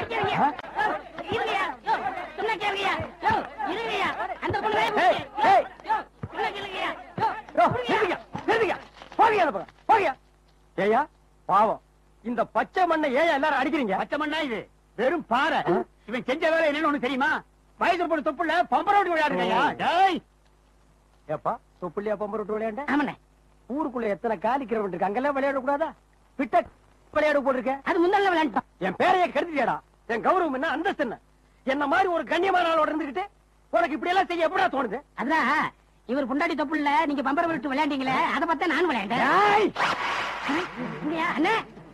கேளுங்கய்யா. யோ, இருங்கய்யா. யோ, சொன்னா கேளுங்கய்யா. யோ, இருங்கய்யா. அந்த பொண்ணு தான் ஏய், யோ, ஏய். யோ, சொன்னா கேளுங்கய்யா. யோ, யோ, இருங்கய்யா. நிறுத்துங்க, நிறுத்துங்க. போங்க அந்த பக்கம், போங்க. ஏய்யா பாவம் இந்த பச்சை மண்ணை ஏன் எல்லாரும் அடிக்கிறீங்க பச்சை மண்ணா இது வெறும் பாறை இவன் செஞ்ச வேலை என்னன்னு ஒண்ணு தெரியுமா வயசு பொண்ணு தொப்புல பம்பரோடி விளையாடுங்கய்யா டேய் ஏப்பா தொப்புள்ளியா பம்பர் விட்டு விளையாண்ட ஆமாண்ணே. ஊருக்குள்ள எத்தனை காலி கிரவுண்ட் இருக்கு அங்கெல்லாம் விளையாட கூடாதா பிட்ட விளையாட போட்டிருக்க அது முந்தான விளையாண்டோம் என் பேரையே கெடுத்துட்டியாடா என் கௌரவம் என்ன அந்தஸ்து என்ன என்ன மாதிரி ஒரு கண்ணியமான ஆளோட இருந்துகிட்டு உனக்கு இப்படி எல்லாம் செய்ய எப்படா தோணுது அதான் இவர் பொண்டாட்டி தொப்புல நீங்க பம்பரம் விட்டு விளையாண்டீங்களே அதை பார்த்தா நான் விளையாண்டேன் ஏய்! இங்கயா, அண்ணே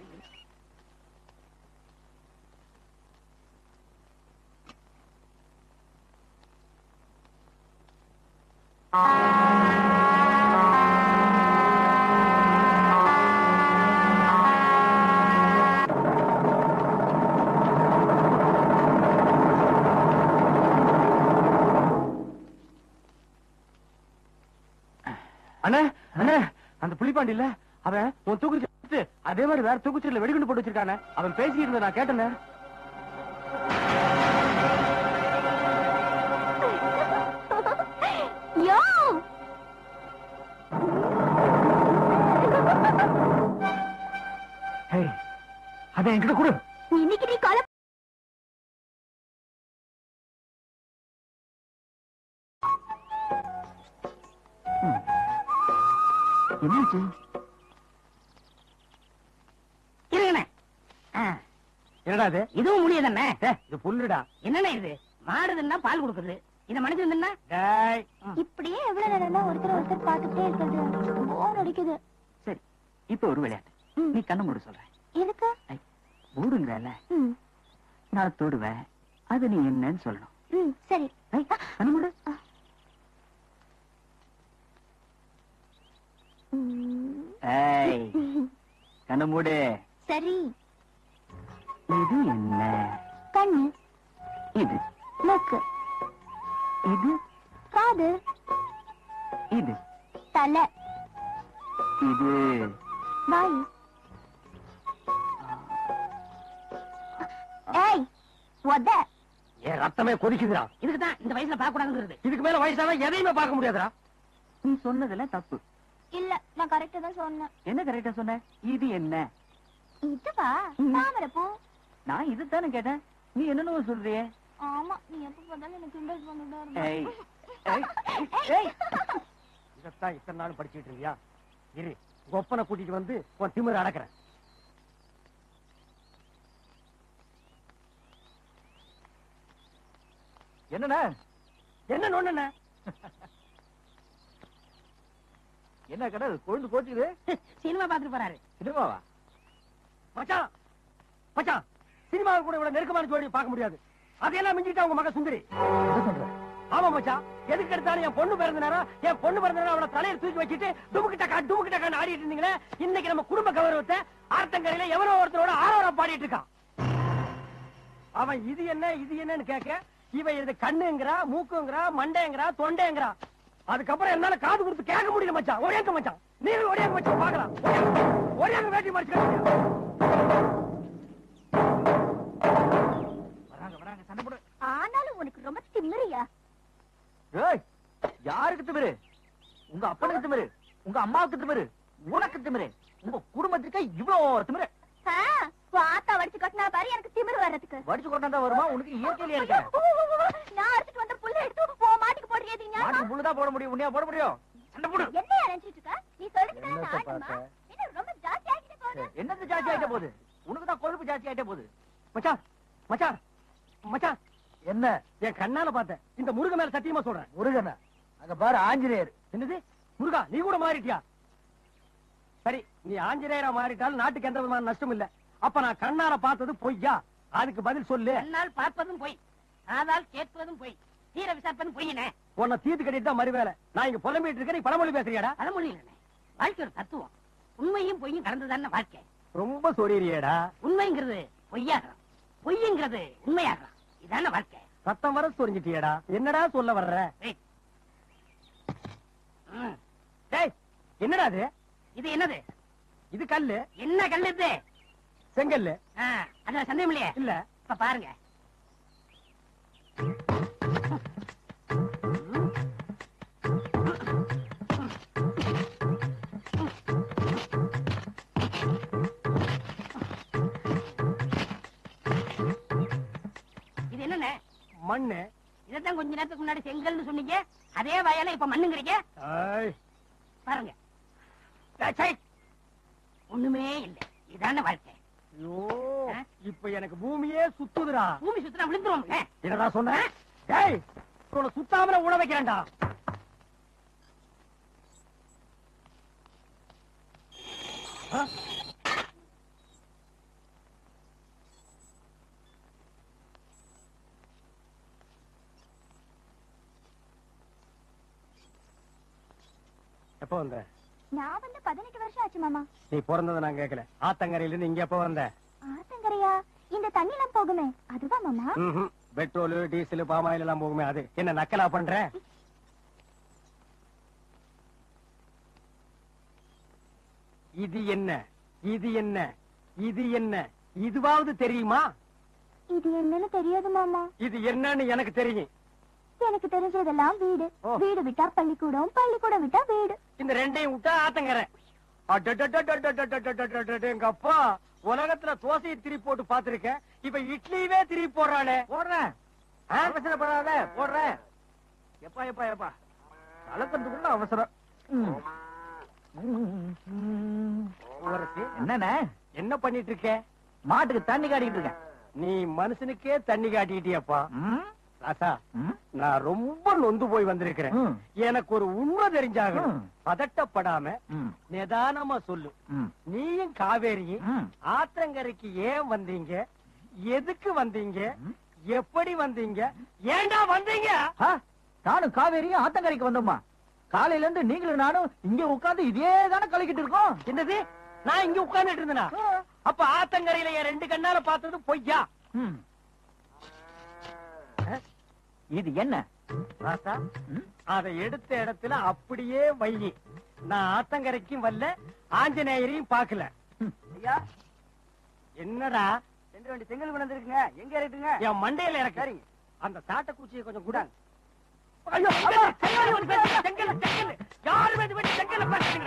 அண்ணே அண்ணே அந்த புலிப்பாண்டி இல்ல அவன் உன் தூக்குச்சி அதே மாதிரி வேற தூக்குச்சில வெடிகுண்டு போட்டு வச்சிருக்கானே அவன் பேசிட்டு இருந்த நான் கேட்டேனே யோ ஹேய் அதை என்கிட்ட கொடு இன்னைக்கு நீ கொலை என்னாச்சு இருங்கண்ணே ஆ, என்னடா இது இதுவும் முடியுதுண்ணே ஏய், இது புல்லுடா என்னண்ணே இது மாடுதுன்னா பால் கொடுக்குது இந்த மனுஷன் தின்னா டேய் இப்படியே எவ்வளவு நேரம் தான் ஒருத்தர் ஒருத்தர் பார்த்துட்டே இருக்கிறது போர் அடிக்குது சரி இப்ப ஒரு விளையாட்டு ம். நீ கண்ணு மூடு சொல்ற எதுக்கு மூடுங்கிறல்ல ம், நான் தொடுவேன் அது நீ என்னன்னு சொல்லணும் ம், சரி ஐய், கண்ணு மூடு ம், ஏய் கண்ணு மூடு சரி இது என்ன கண்ணு இது மூக்கு இது காது இது தலை இது வாய் ஏய் ஒத என் ரத்தமே கொதிக்குதுடா இதுக்கு தான் இந்த வயசுல பார்க்க கூடாதுங்கிறது இதுக்கு மேல வயசான எதையுமே பார்க்க முடியாதுடா நீ சொன்னதுல தப்பு இல்ல நான் கரெக்டா தான் சொன்னேன் என்ன கரெக்டா சொன்ன இது என்ன இதுவா ம். தாமரைப்பூ நான் இதுதானே கேட்டேன் நீ என்னன்னு சொல்றியே ஆமா நீ எப்ப பார்த்தாலும் எனக்கு கிண்டல் பண்ணிட்டே ஏய் இருந்த ஏய் ஏய் இதத்தான் இத்தனை நாள் படிச்சுட்டு இருக்கியா இரு உங்க ஒப்பனை கூட்டிட்டு வந்து உன் திமிர அடக்குறேன் என்னண்ணா என்ன நொண்ணு என்ன கடை கொழுந்து போச்சுது சினிமா பார்த்துட்டு போறாரு சினிமாவா மச்சான் மச்சான் சினிமாவுக்கு கூட இவ்வளவு நெருக்கமான ஜோடி பார்க்க முடியாது அதையெல்லாம் மிஞ்சிட்டா உங்க மக சுந்தரி ஆமா மச்சான் எதுக்கு எடுத்தாலும் என் பொண்ணு பிறந்த நேரம் என் பொண்ணு பிறந்த நேரம் அவளை தலையில தூக்கி வச்சுட்டு டுமுக்கு டக்கா டுமுக்கு டக்கான்னு ஆடிட்டு இருந்தீங்களே இன்னைக்கு நம்ம குடும்ப கௌரவத்தை ஆர்த்தங்கரையில எவனோ ஒருத்தரோட ஆரோரம் பாடிட்டு இருக்கான் அவன் இது என்ன இது என்னன்னு கேட்க இவன் இது கண்ணுங்கிறா மூக்குங்கிறா மண்டைங்கிறா தொண்டைங்கிறா அதுக்கப்புறம் என்னால காது கொடுத்து கேட்க முடியல மச்சான் ஒரேங்க மச்சான் நீங்க ஒரேங்க மச்சான் பாக்கலாம் ஒரேங்க வேட்டி மறைச்சு வராங்க வராங்க சண்டை போடு ஆனாலும் உனக்கு ரொம்ப திமிரியா ஏய் யாருக்கு திமிரு உங்க அப்பனுக்கு திமிரு உங்க அம்மாவுக்கு திமிரு உனக்கு திமிரு உங்க குடும்பத்துக்கு இவ்வளவு திமிரு ஆ, வாத்தா வடிச்சு கட்டினா பாரு எனக்கு திமிரு வர்றதுக்கு வடிச்சு கொண்டாந்தா வருமா உனக்கு இயற்கையிலே இருக்க நான் அறுத்துட்டு வந்த புல்ல எடுத்து உன் மாட்டுக்கு போடுறியது ஞாபகம் மாட்டுக்கு புல்லுதான் போட முடியும் உன்னையா போட முடியும் சண்டை போடு என்ன நினைச்சிட்டு இருக்க நீ சொல்றதுக்கு நான் என்னத்த ஆட்டமா பார்த்த? என்ன ரொம்ப ஜாஸ்தி ஆகிட்டு போகுது என்னது ஜாஸ்தி ஆயிட்ட போகுது உனக்கு தான் கொழுப்பு ஜாஸ்தி ஆயிட்ட போகுது மச்சான் மச்சான் மச்சான் என்ன என் கண்ணால பார்த்தேன் இந்த முருக மேல சத்தியமா சொல்றேன் முருகனா அங்க பாரு ஆஞ்சநேயர் என்னது முருகா நீ கூட மாறிட்டியா சரி நீ ஆஞ்சநேயரா மாறிட்டால் நாட்டுக்கு எந்த விதமான நஷ்டம் இல்ல அப்ப நான் கண்ணால பார்த்தது பொய்யா அதுக்கு பதில் சொல்லு என்னால் பார்ப்பதும் பொய் காதால் கேட்பதும் பொய் தீர விசாரிப்பதும் பொய்யனே உன்னை தீர்த்து கட்டிட்டு தான் மறுவேலை நான் இங்க புலம்பிட்டு இருக்கேன் நீ பழமொழி பேசுறியாடா பழமொழி இல்லைண்ணே வாழ்க்கை ஒரு தத்துவம் உண்மையும் பொய்யும் கலந்துதானே வாழ்க்கை ரொம்ப சொல்லிறியேடா உண்மைங்கிறது பொய்யாகலாம் பொய்யுங்கிறது உண்மையாகலாம் இதான வாழ்க்கை சத்தம் வர சொரிஞ்சிட்டியேடா என்னடா சொல்ல வர்ற ஏய். ம். டேய் என்னடா இது இது என்னது இது கல்லு என்ன கல் இது செங்கல்லு ஆ, அதுல சந்தேகம் இல்லையே இல்ல இப்ப பாருங்க இது என்னண்ணே மண்ணு இதைத்தான் கொஞ்ச நேரத்துக்கு முன்னாடி செங்கல்னு சொன்னீங்க அதே வயல இப்ப மண்ணுங்கிறீங்க ஐய், பாருங்க டேய், சை. ஒண்ணுமே இல்ல இதான வாழ்க்கை ஐயோ ஆ? இப்ப எனக்கு பூமியே சுத்துதுடா பூமி சுத்தினா விழுந்துருவோம்ல என்னடா சொன்ன டேய் உன்னை சுத்தாமல உழ வைக்கிறேன்டா ஆ? எப்ப வந்த நான் வந்து பதினெட்டு வருஷம் ஆச்சு மாமா நீ பிறந்ததை நான் கேட்கல ஆத்தங்கரையில இருந்து இங்க எப்ப வந்த ஆத்தங்கரையா இந்த தண்ணி எல்லாம் போகுமே அதுவா மாமா ம்ஹும். பெட்ரோலு டீசல் பாமாயில் எல்லாம் போகுமே அது என்ன நக்கலா பண்ற இது என்ன இது என்ன இது என்ன இதுவாவது தெரியுமா இது என்னன்னு தெரியாது மாமா இது என்னன்னு எனக்கு தெரியும் எனக்கு தெரிஞ்சதெல்லாம் வீடு ஓ. வீடு விட்டா பள்ளிக்கூடம் பள்ளிக்கூடம் விட்டா வீடு இந்த ரெண்டையும் விட்டா ஆத்தங்கரை அடடடடடடடடடடடட, எங்க அப்பா உலகத்துல தோசையை திருப்பி போட்டு பாத்திருக்கேன் இப்ப இட்லியவே திருப்பி போடுறாளே போடுறேன் ஆ? அவசரப்படாத போடுறேன் எப்பா எப்பா எப்பா கலக்கிறதுக்குள்ள அவசரம் ம். ம். ஊரசி, என்னண்ணே என்ன பண்ணிட்டு இருக்க மாட்டுக்கு தண்ணி காட்டிட்டு இருக்கேன் நீ மனுஷனுக்கே தண்ணி காட்டிட்டியப்பா ம். ராசா ம். நான் ரொம்ப நொந்து போய் வந்திருக்கிறேன் ம். எனக்கு ஒரு உண்மை தெரிஞ்சாகணும் ம். பதட்டப்படாம ம். நிதானமா சொல்லு ம். நீயும் காவேரியும் ம். ஆத்தங்கரைக்கு ஏன் வந்தீங்க எதுக்கு வந்தீங்க ம். எப்படி வந்தீங்க ஏன்டா வந்தீங்க ஆ, நானும் காவேரியும் ஆத்தங்கரைக்கு வந்தோம்மா காலையில இருந்து நீங்களும் நானும் இங்க உட்கார்ந்து இதே தானே கலக்கிட்டு இருக்கோம் என்னது நான் இங்க உட்கார்ந்துட்டு இருந்தேனா அப்ப ஆத்தங்கரையில என் ரெண்டு கண்ணால பார்த்தது பொய்யா ம். இது என்ன ராசா ம்? அதை எடுத்த இடத்துல அப்படியே வையி நான் ஆத்தங்கரைக்கும் வரல ஆஞ்சநேயரையும் பார்க்கல ஐயா என்னடா ரெண்டு வண்டி செங்கல் விழுந்திருக்குங்க எங்க இருக்குங்க என் மண்டையில இறக்கு அந்த தாட்டக்குச்சியை கொஞ்சம் கூட ஐயோ, ஐயோ அம்மா, செங்கல் வந்து பேசுங்க, செங்கல் செங்கல் யாருமே இது பண்ணி செங்கல்ல பேசுறீங்க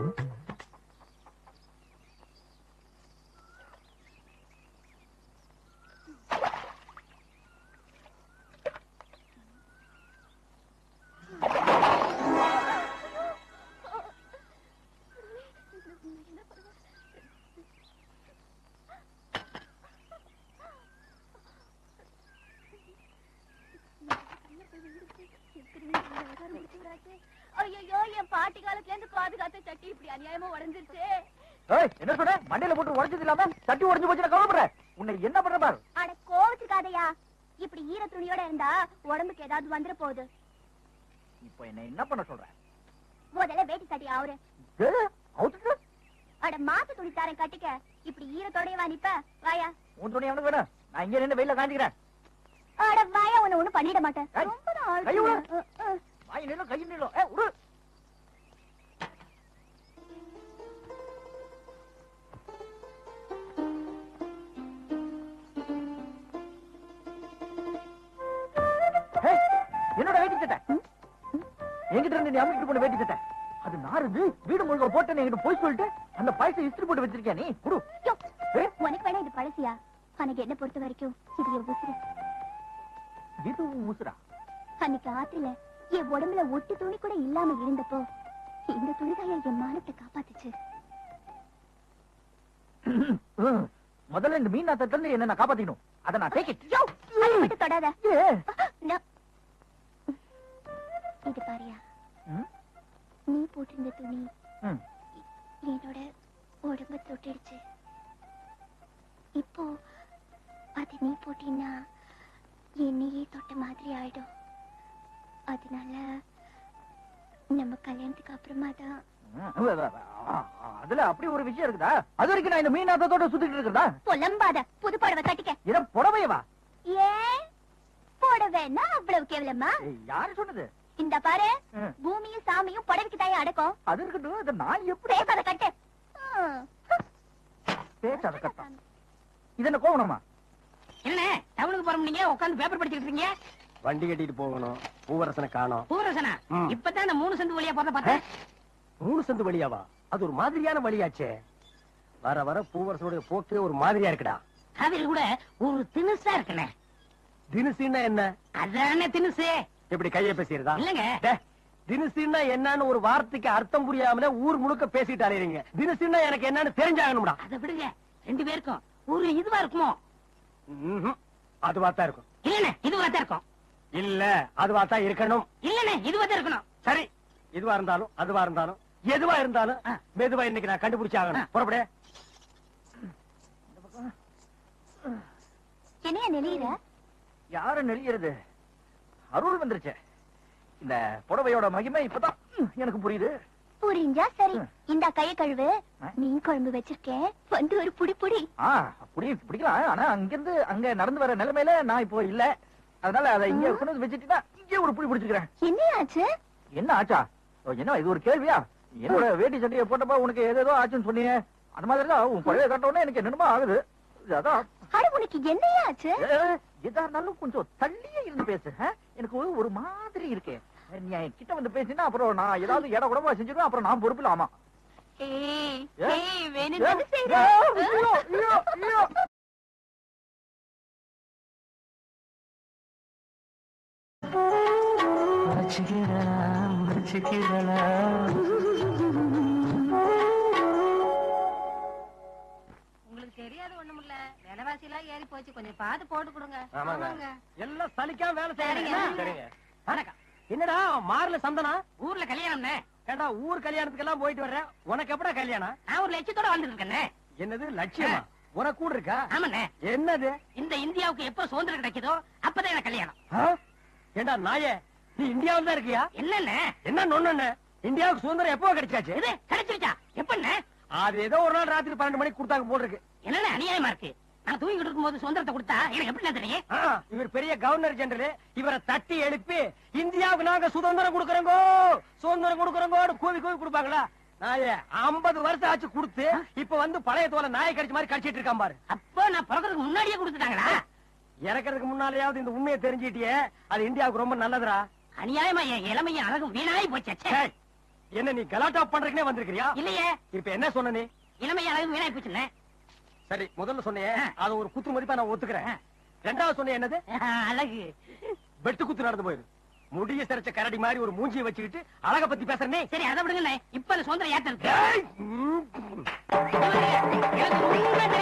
ஐயோ என் பாட்டி காலத்துல இருந்து பாதுகாத்த சட்டி இப்படி அநியாயமா உடஞ்சிருச்சு ஏய், என்ன சொன்ன மண்டையில போட்டு உடைச்சது இல்லாம தட்டி உடைஞ்சு போச்சு கவலைப்படுற உன்னை என்ன பண்ற பாரு அட கோவத்துக்காதையா இப்படி ஈர துணியோட இருந்தா உடம்புக்கு ஏதாவது வந்துட போகுது இப்போ என்ன என்ன பண்ண சொல்ற முதல்ல வேட்டி சட்டி அவரு ஏய், அவுத்துட்டு அட மாத்து துணி தாரேன் கட்டிக்க இப்படி ஈரத்தோடய வா நிப்ப வாயா உன் துணி எவனுக்கு வேணும் நான் இங்க நின்னு வெயில காஞ்சிக்கிறேன் அட வாயா உன்னை ஒண்ணும் பண்ணிட மாட்டேன் ஏய், ரொம்ப நாள் கை விடு. அஹ், அஹ். வாய் நில்லும் கை நில்லும் ஏ உரு ஏய், என்னோட வேட்டி சட்டை என்கிட்ட இருந்து நீ அமுக்கிட்டு போன வேட்டி சட்டை அது நாருது வீடு முழுக்க போட்டு என்கிட்ட போய் சொல்லிட்டு அந்த பைசை இஸ்திரி போட்டு வச்சிருக்கியா நீ குடு யோ, ஏய், உனக்கு வேணா இது பழசியா அன்னைக்கு என்ன பொறுத்த வரைக்கும் இது என் உசுரு இது உன் உசுரா அன்னைக்கு ஆத்துல என் உடம்புல ஒட்டு துணி கூட இல்லாம இருந்தப்போ இந்த துணிதான் என் மானத்தை காப்பாத்துச்சு ம். முதல்ல இந்த மீன் நாத்தத்துல இருந்து என்ன நான் காப்பாத்திக்கணும் அதை நான் டேக் இட் அதை மட்டும் தொடாத ஏ நான்- இது பாரியா ம்? நீ போட்டிருந்த துணி ம். என்னோட உடம்ப தொட்டுடுச்சு இப்போ அது நீ போட்டீன்னா என்னையே தொட்ட மாதிரி ஆயிடும் அதனால நம்ம கல்யாணத்துக்கு அப்புறமா தான் அதுல அப்படி ஒரு விஷயம் இருக்குதா அது வரைக்கும் நான் இந்த மீன் நாத்தத்தோட சுத்திட்டு இருக்கிறதா புலம்பாத புது புடவை கட்டிக்க இத புடவையவா ஏன் புடவைன்னா அவ்வளவு கேவலமா ஏய், யாரு சொன்னது இந்த பாரு ம். பூமியும் சாமியும் புடவைக்கு தாயா அடக்கம் அது இருக்கட்டும் இத நான் எப்படி பேசாத கட்டு ம். பேசாத கட்டம் இது என்ன கோவணமா என்ன போறோம் நீங்க உட்கார்ந்து பேப்பர் படிச்சிட்டு இருக்கீங்க வண்டி கட்டிட்டு போகணும் பூவரசனை காணோம் பூரசனா ம். இப்பதான் அந்த மூணு சந்து வழியா போறத பார்த்தேன் மூணு சந்து வழியாவா அது ஒரு மாதிரியான வழியாச்சே வர வர பூவரசனுடைய போக்கே ஒரு மாதிரியா இருக்குடா அதில் கூட ஒரு தினுசா இருக்குண்ணே தினுசுன்னா என்ன அதானே தினுசு எப்படி கைய பேசிடுதா இல்லங்க டே, தினுசுன்னா என்னன்னு ஒரு வார்த்தைக்கு அர்த்தம் புரியாமலே ஊர் முழுக்க பேசிட்டு அலையறீங்க தினுசுன்னா எனக்கு என்னன்னு தெரிஞ்சாகணும்டா அதை விடுங்க ரெண்டு பேருக்கும் ஒரு இதுவா இருக்குமோ ம்ஹும். அதுவா தான் இருக்கும் இல்லண்ணே இதுவா தான் இருக்கும் இல்ல அதுவா தான் இருக்கணும் இல்லண்ணே இதுவா தான் இருக்கணும் சரி இதுவா இருந்தாலும் அதுவா இருந்தாலும் எதுவா இருந்தாலும் ஆ. மெதுவா இன்னைக்கு நான் கண்டுபிடிச்சு ஆகணும் ஆ. புறப்படு என்னையா நெளியிற யார நெளியறது அருள் வந்துருச்சு இந்த புடவையோட மகிமை இப்பதான் ம், எனக்கு புரியுது புரிஞ்சா சரி ம். இந்த கைய கழுவு ஆ. மீன் குழம்பு வச்சிருக்கேன் வந்து ஒரு புடி புடி ஆ புடி பிடிக்கலாம் ஆனா அங்கிருந்து அங்க நடந்து வர நிலைமையில நான் இப்போ இல்ல அதனால அதை இங்க கொண்டு வந்து வச்சுட்டீங்கன்னா இங்கே ஒரு புடி பிடிச்சிக்கிறேன் என்னையாச்சு என்ன ஆச்சா ஓ, என்ன இது ஒரு கேள்வியா என்னோட வேட்டி சட்டையை போட்டப்ப உனக்கு ஏதேதோ ஆச்சுன்னு சொன்னீங்க அந்த மாதிரி தான் உன் பழைய கட்டவுடனே எனக்கு என்னமோ ஆகுது இது அதான் அட உனக்கு என்னையா ஆச்சு ஏ, எதா இருந்தாலும் கொஞ்சம் தள்ளியே இருந்து பேசு ஆ? எனக்கு ஒரு- ஒரு மாதிரி இருக்கு நீ என் கிட்ட வந்து பேசினா அப்புறம் நான் ஏதாவது இட உடம்பா செஞ்சிருவேன் அப்புறம் நான் பொறுப்பில் ஆமா ஏய் ஏ? ஏய் வேணும் ஏ, தானே செய்ற? ஏ, ஐயோ, ஐயோ, ஐயோ. உங்களுக்கு தெரியாது ஒண்ணும் இல்ல விலைவாசி எல்லாம் ஏறி போச்சு கொஞ்சம் பார்த்து போட்டு கொடுங்க ஆமாங்க. எல்லாம் சலிக்காம வேலை செய்யறீங்க சரிங்க. சரிங்க வணக்கம் என்னடா மார்ல சந்தனா ஊர்ல கல்யாணம்னே ஏண்டா ஊர் கல்யாணத்துக்கு எல்லாம் போயிட்டு வர்றேன் உனக்கு எப்படா கல்யாணம் நான் ஒரு லட்சத்தோட வந்துட்டு இருக்கேனே என்னது லட்சியமா உனக்கு கூட இருக்கா ஆமாண்ணே என்னது இந்த இந்தியாவுக்கு எப்ப சுதந்திரம் கிடைக்குதோ அப்பதான் எனக்கு கல்யாணம் ஆ? ஏண்டா நாயே நீ இந்தியாவுல தான் இருக்கியா என்னண்ணே என்ன நொண்ணு இந்தியாவுக்கு சுதந்திரம் எப்போ கிடைச்சாச்சு இது கிடைச்சிருச்சா எப்பண்ணே அது ஏதோ ஒரு நாள் ராத்திரி பன்னெண்டு மணிக்கு கொடுத்தாங்க போல் இருக்கு என்னண்ணே அநியாயமா இருக்கு நான் தூங்கிட்டு இருக்கும்போது சுதந்திரத்தை கொடுத்தா எனக்கு எப்படி தெரியும் ஆ, இவர் பெரிய கவர்னர் ஜெனரல் இவரை தட்டி எழுப்பி இந்தியாவுக்கு நாங்க சுதந்திரம் கொடுக்கறோங்கோ சுதந்திரம் கொடுக்கறோங்கோன்னு கூவி கூவி கொடுப்பாங்களா நாயே ஐம்பது வருஷம் ஆச்சு கொடுத்து இப்ப வந்து பழைய தோலை நாயை கடிச்ச மாதிரி கடிச்சிட்டு இருக்கான் பாரு அப்போ நான் பிறக்கிறதுக்கு முன்னாடியே கொடுத்துட்டாங்களா இறக்கறதுக்கு முன்னாலேயாவது இந்த உண்மையை தெரிஞ்சிட்டியே அது இந்தியாவுக்கு ரொம்ப நல்லதுடா அநியாயமா என் இளமையும் அழகும் வீணாய் போச்சு ஏய், என்ன நீ கலாட்டா பண்றதுக்குனே வந்திருக்கிறியா இல்லையே இப்ப என்ன சொன்ன நீ இளமையும் அழகும் வீணாய் போச்சுண்ணே சரி முதல்ல சொன்னியே அத ஒரு குத்து மதிப்பா நான் ஒத்துக்கிறேன் ரெண்டாவது சொன்ன என்னது அழகு வெட்டு குத்து நடந்து போயிரு முடிய சிறைச்ச கரடி மாதிரி ஒரு மூஞ்சியை வச்சுக்கிட்டு அழக பத்தி பேசுற நீ சரி அதை விடுங்கண்ணே இப்ப அந்த சுதந்திரம் ஏத்த இருக்கு ஏய், ம், எனக்கு உண்மை